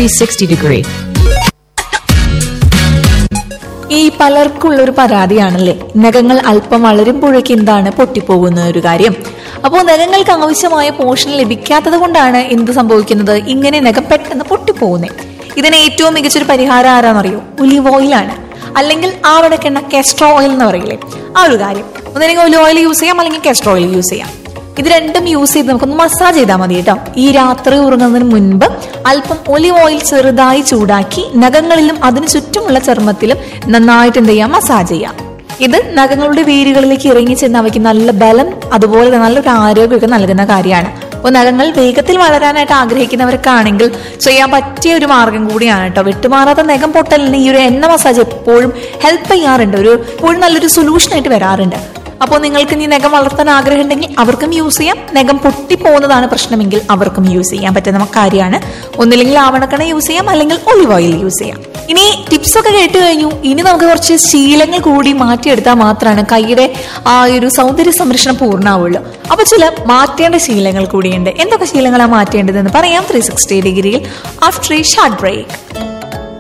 360 degree. ഈ പലർക്കുള്ള ഒരു പരാതിയാണല്ലേ നഖങ്ങൾ അല്പം വളരുമ്പോഴേക്ക് എന്താണ് പൊട്ടിപ്പോകുന്ന ഒരു കാര്യം അപ്പോൾ നഖങ്ങൾക്ക് ആവശ്യമായ പോഷണം ലഭിക്കാത്തത് കൊണ്ടാണ് എന്ത് സംഭവിക്കുന്നത് ഇങ്ങനെ നഖം പെട്ടെന്ന് പൊട്ടിപ്പോകുന്നത് ഇതിന് ഏറ്റവും മികച്ചൊരു പരിഹാരം ആരാന്നറിയോ ഒലിവ് ഓയിലാണ് അല്ലെങ്കിൽ ആവണക്കെണ്ണ കാസ്ട്രോ ഓയിൽ എന്ന് പറയില്ലേ ആ ഒരു കാര്യം ഒന്നെങ്കിൽ ഒലിവ് ഓയിൽ യൂസ് ചെയ്യാം അല്ലെങ്കിൽ കാസ്ട്രോ ഓയിൽ യൂസ് ചെയ്യാം ഇത് രണ്ടും യൂസ് ചെയ്ത് നമുക്കൊന്ന് മസാജ് ചെയ്താൽ മതി കേട്ടോ ഈ രാത്രി ഉറങ്ങുന്നതിന് മുൻപ് അല്പം ഒലിവ് ഓയിൽ ചെറുതായി ചൂടാക്കി നഖങ്ങളിലും അതിന് ചുറ്റുമുള്ള ചർമ്മത്തിലും നന്നായിട്ട് എന്ത് ചെയ്യാം മസാജ് ചെയ്യാം ഇത് നഖങ്ങളുടെ വേരുകളിലേക്ക് ഇറങ്ങി ചെന്ന് അവയ്ക്ക് നല്ല ബലം അതുപോലെ തന്നെ നല്ലൊരു ആരോഗ്യമൊക്കെ നൽകുന്ന കാര്യമാണ് അപ്പോൾ നഖങ്ങൾ വേഗത്തിൽ വളരാനായിട്ട് ആഗ്രഹിക്കുന്നവർക്കാണെങ്കിൽ ചെയ്യാൻ പറ്റിയ ഒരു മാർഗം കൂടിയാണ് കേട്ടോ വിട്ടുമാറാത്ത നഖം പൊട്ടലിന് ഈ ഒരു എണ്ണ മസാജ് എപ്പോഴും ഹെൽപ്പ് ചെയ്യാറുണ്ട് ഒരു എപ്പോഴും നല്ലൊരു സൊല്യൂഷൻ ആയിട്ട് വരാറുണ്ട് അപ്പോൾ നിങ്ങൾക്ക് ഇനി നഖം വളർത്താൻ ആഗ്രഹം ഉണ്ടെങ്കിൽ അവർക്കും യൂസ് ചെയ്യാം നഖം പൊട്ടിപ്പോകുന്നതാണ് പ്രശ്നമെങ്കിൽ അവർക്കും യൂസ് ചെയ്യാൻ പറ്റുന്ന കാര്യമാണ് ഒന്നില്ലെങ്കിൽ ആവണക്കണ യൂസ് ചെയ്യാം അല്ലെങ്കിൽ ഒലിവ് ഓയിൽ യൂസ് ചെയ്യാം ഇനി ടിപ്സ് ഒക്കെ കേട്ട് കഴിഞ്ഞു ഇനി നമുക്ക് കുറച്ച് ശീലങ്ങൾ കൂടി മാറ്റിയെടുത്താൽ മാത്രമാണ് കൈയുടെ ആ ഒരു സൗന്ദര്യ സംരക്ഷണം പൂർണ്ണമാവുള്ളൂ അപ്പൊ ചില മാറ്റേണ്ട ശീലങ്ങൾ കൂടിയുണ്ട് എന്തൊക്കെ ശീലങ്ങളാണ് മാറ്റേണ്ടതെന്ന് പറയാം ത്രീ സിക്സ്റ്റി ഡിഗ്രിയിൽ ആഫ്റ്റർ എ ഷാർട്ട് ബ്രേക്ക്